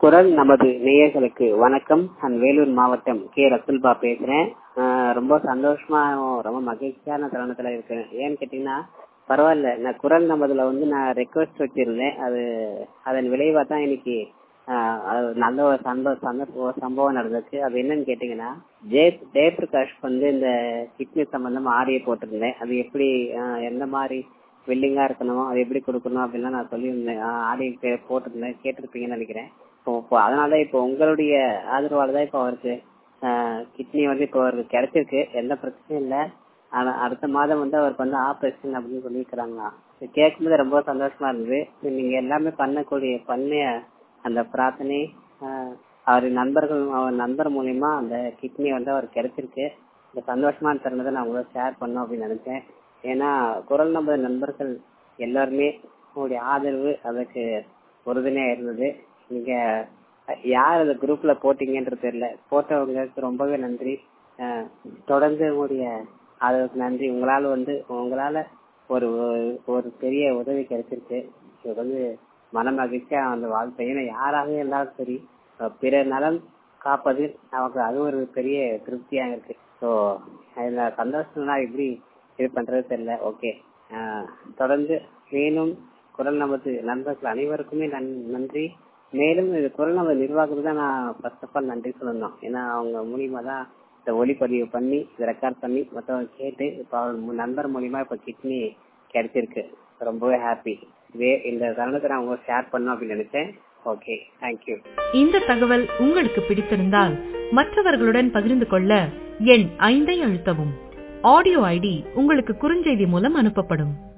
குரல் நமது நேயர்களுக்கு வணக்கம் நான் வேலூர் மாவட்டம் கே ரசுல்பா பேசுறேன் ஆஹ் ரொம்ப சந்தோஷமா ரொம்ப மகிழ்ச்சியான தருணத்துல இருக்கேன் ஏன்னு கேட்டீங்கன்னா பரவாயில்ல நான் குரல் நமதுல வந்து நான் ரெக்வஸ்ட் வச்சிருந்தேன் அது அதன் விளைவா தான் இன்னைக்கு ஆஹ் அது நல்ல ஒரு சந்தோ சந்தர்ப்ப சம்பவம் நடந்துச்சு அது என்னன்னு கேட்டீங்கன்னா ஜெய ஜெயபிரகாஷ் வந்து இந்த கிட்னி சம்பந்தமா ஆடியோ போட்டிருந்தேன் அது எப்படி ஆஹ் எந்த மாதிரி வெல்லிங்கா இருக்கணும் அது எப்படி கொடுக்கணும் அப்படின்லாம் நான் சொல்லியிருந்தேன் ஆடியோ போட்டிருந்தேன் கேட்டிருப்பீங்கன்னு நினைக்கிறேன் இப்போ இப்போ அதனால இப்போ உங்களுடைய ஆதரவால தான் இப்போ அவருக்கு கிட்னி வந்து இப்போ அவருக்கு கிடைச்சிருக்கு எந்த பிரச்சனையும் இல்லை ஆனா அடுத்த மாதம் வந்து அவருக்கு வந்து ஆபரேஷன் அப்படின்னு சொல்லியிருக்கிறாங்க கேட்கும்போது ரொம்ப சந்தோஷமா இருந்தது நீங்க எல்லாமே பண்ணக்கூடிய பண்ண அந்த பிரார்த்தனை அவர் நண்பர்கள் அவர் நண்பர் மூலியமா அந்த கிட்னி வந்து அவர் கிடைச்சிருக்கு இந்த சந்தோஷமான தருணத்தை நான் உங்களோட ஷேர் பண்ணும் அப்படின்னு நினைச்சேன் ஏன்னா குரல் நம்பர் நண்பர்கள் எல்லாருமே உங்களுடைய ஆதரவு அதுக்கு உறுதுணையா இருந்தது நீங்க யார் அந்த குரூப்ல போட்டீங்கன்றது தெரியல போட்டவங்களுக்கு ரொம்பவே நன்றி தொடர்ந்து உங்களுடைய ஆதரவுக்கு நன்றி உங்களால வந்து உங்களால ஒரு ஒரு பெரிய உதவி கிடைச்சிருக்கு இது வந்து மன மகிழ்ச்சியா அந்த வாழ்க்கை ஏன்னா யாராக இருந்தாலும் சரி பிற நலன் காப்பது நமக்கு அது ஒரு பெரிய திருப்தியா இருக்கு ஸோ அதுல சந்தோஷம்னா எப்படி இது பண்றது தெரியல ஓகே தொடர்ந்து மேலும் குரல் நமது நண்பர்கள் அனைவருக்குமே நன்றி மேலும் இது குரல் நமது நிர்வாகத்துக்கு தான் நான் ஃபர்ஸ்ட் ஆஃப் ஆல் நன்றி சொல்லணும் ஏன்னா அவங்க மூலியமா தான் இந்த ஒளிப்பதிவு பண்ணி இதை ரெக்கார்ட் பண்ணி மற்றவங்க கேட்டு இப்போ அவர் நண்பர் மூலியமா இப்போ கிட்னி கிடைச்சிருக்கு ரொம்பவே ஹாப்பி இதே இந்த தருணத்தை நான் உங்களுக்கு ஷேர் பண்ணும் அப்படின்னு நினைச்சேன் ஓகே தேங்க்யூ இந்த தகவல் உங்களுக்கு பிடித்திருந்தால் மற்றவர்களுடன் பகிர்ந்து கொள்ள எண் ஐந்தை அழுத்தவும் ஆடியோ ஐடி உங்களுக்கு குறுஞ்செய்தி மூலம் அனுப்பப்படும்